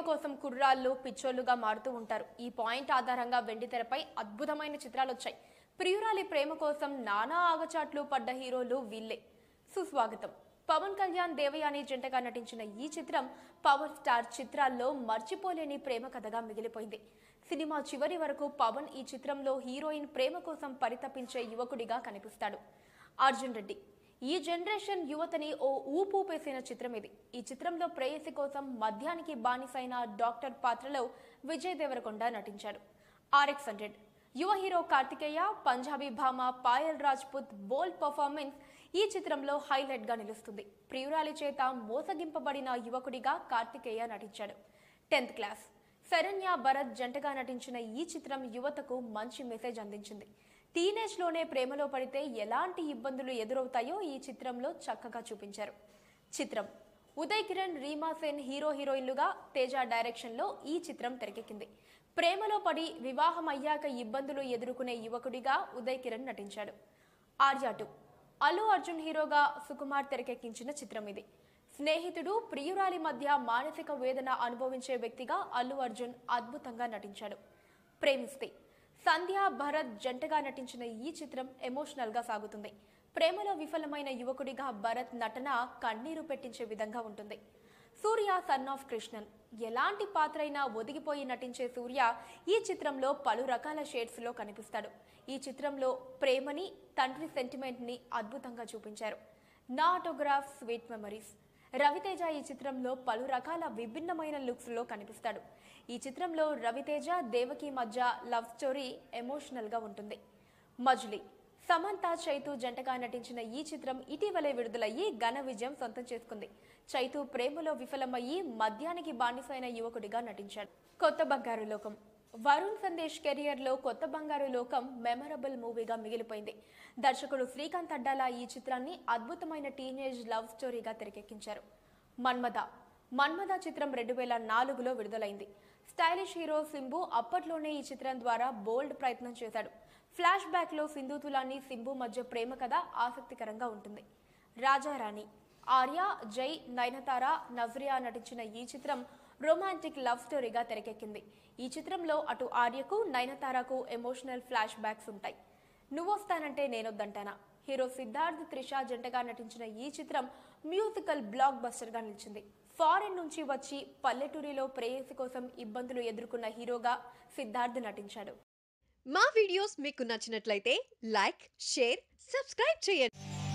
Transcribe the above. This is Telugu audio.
కోసం కుర్రాళ్ళు పిచ్చోళ్లుగా మారుతూ ఉంటారు ఈ పాయింట్ ఆధారంగా వెండితెరపై అద్భుతమైన చిత్రాలు వచ్చాయి ప్రియురాలి ప్రేమ కోసం నానా ఆగచాట్లు పడ్డ హీరోలు వీళ్ళే సుస్వాగతం పవన్ కళ్యాణ్ దేవయాని జంటగా నటించిన ఈ చిత్రం పవర్ స్టార్ చిత్రాల్లో మర్చిపోలేని ప్రేమ కథగా మిగిలిపోయింది సినిమా చివరి వరకు పవన్ ఈ చిత్రంలో హీరోయిన్ ప్రేమ కోసం పరితపించే యువకుడిగా కనిపిస్తాడు అర్జున్ రెడ్డి ఈ జనరేషన్ యువతని ఓ ఊపూపేసిన చిత్రం ఇది ఈ చిత్రంలో ప్రేయసి కోసం మద్యానికి బానిసైన డాక్టర్ పాత్రలో విజయ్ దేవరకొండ నటించాడు ఆర్ఎక్స్ హండ్రెడ్ యువ హీరో కార్తికేయ పంజాబీ భామ పాయల్ రాజ్పుత్ బోల్డ్ పర్ఫార్మెన్స్ ఈ చిత్రంలో హైలైట్ గా నిలుస్తుంది ప్రియురాలి చేత మోసగింపబడిన యువకుడిగా కార్తికేయ నటించాడు టెన్త్ క్లాస్ శరణ్య భరత్ జంటగా నటించిన ఈ చిత్రం యువతకు మంచి మెసేజ్ అందించింది టీనేజ్ లోనే ప్రేమలో పడితే ఎలాంటి ఇబ్బందులు ఎదురవుతాయో ఈ చిత్రంలో చక్కగా చూపించారు చిత్రం ఉదయ్ కిరణ్ రీమా సేన్ హీరో హీరోయిన్లుగా తేజ డైరెక్షన్ లో ఈ చిత్రం తెరకెక్కింది ప్రేమలో పడి వివాహం అయ్యాక ఇబ్బందులు ఎదుర్కొనే యువకుడిగా ఉదయ్ కిరణ్ నటించాడు ఆర్యా టూ అల్లు అర్జున్ హీరోగా సుకుమార్ తెరకెక్కించిన చిత్రం ఇది స్నేహితుడు ప్రియురాలి మధ్య మానసిక వేదన అనుభవించే వ్యక్తిగా అల్లు అర్జున్ అద్భుతంగా నటించాడు ప్రేమిస్తే సంధ్య భరత్ జంటగా నటించిన ఈ చిత్రం ఎమోషనల్ గా సాగుతుంది ప్రేమలో విఫలమైన యువకుడిగా భరత్ నటన కన్నీరు పెట్టించే విధంగా ఉంటుంది సూర్య సన్ ఆఫ్ కృష్ణన్ ఎలాంటి పాత్ర అయినా ఒదిగిపోయి నటించే సూర్య ఈ చిత్రంలో పలు రకాల షేడ్స్ లో కనిపిస్తాడు ఈ చిత్రంలో ప్రేమని తండ్రి సెంటిమెంట్ ని అద్భుతంగా చూపించారు నా ఆటోగ్రాఫ్ స్వీట్ మెమరీస్ రవితేజ ఈ చిత్రంలో పలు రకాల విభిన్నమైన లుక్స్ లో కనిపిస్తాడు ఈ చిత్రంలో రవితేజ దేవకి మధ్య లవ్ స్టోరీ ఎమోషనల్ గా ఉంటుంది మజ్లీ సమంత చైతు జంటగా నటించిన ఈ చిత్రం ఇటీవలే విడుదలయ్యి ఘన విజయం సొంతం చేసుకుంది చైతు ప్రేమలో విఫలమయ్యి మద్యానికి బానిసైన యువకుడిగా నటించాడు కొత్త బంగారు లోకం వరుణ్ సందేశ్ కెరియర్ లో కొత్త బంగారు లోకం మెమరబుల్ మూవీగా మిగిలిపోయింది దర్శకుడు శ్రీకాంత్ అడ్డాల ఈ చిత్రాన్ని అద్భుతమైన టీనేజ్ లవ్ స్టోరీగా తెరకెక్కించారు మన్మద మన్మద చిత్రం రెండు వేల నాలుగులో విడుదలైంది స్టైలిష్ హీరో సింబు అప్పట్లోనే ఈ చిత్రం ద్వారా బోల్డ్ ప్రయత్నం చేశాడు ఫ్లాష్ బ్యాక్ లో సింధుతులాన్ని సింబు మధ్య ప్రేమ కథ ఆసక్తికరంగా ఉంటుంది రాజారాణి ఆర్య జై నయనతార నజరియా నటించిన ఈ చిత్రం రొమాంటిక్ లవ్ స్టోరీగా తెరకెక్కింది ఈ చిత్రంలో అటు ఆర్యకు నయనతారకు ఎమోషనల్ ఫ్లాష్ బ్యాక్స్ ఉంటాయి నువ్వొస్తానంటే నేనొద్దంటానా హీరో సిద్ధార్థ్ త్రిష జంటగా నటించిన ఈ చిత్రం మ్యూజికల్ బ్లాక్ బస్టర్ గా నిలిచింది ఫారెన్ నుంచి వచ్చి పల్లెటూరిలో ప్రేయసి కోసం ఇబ్బందులు ఎదుర్కొన్న హీరోగా సిద్ధార్థ్ నటించాడు మా వీడియోస్ మీకు నచ్చినట్లయితే లైక్ షేర్ సబ్స్క్రైబ్ చేయండి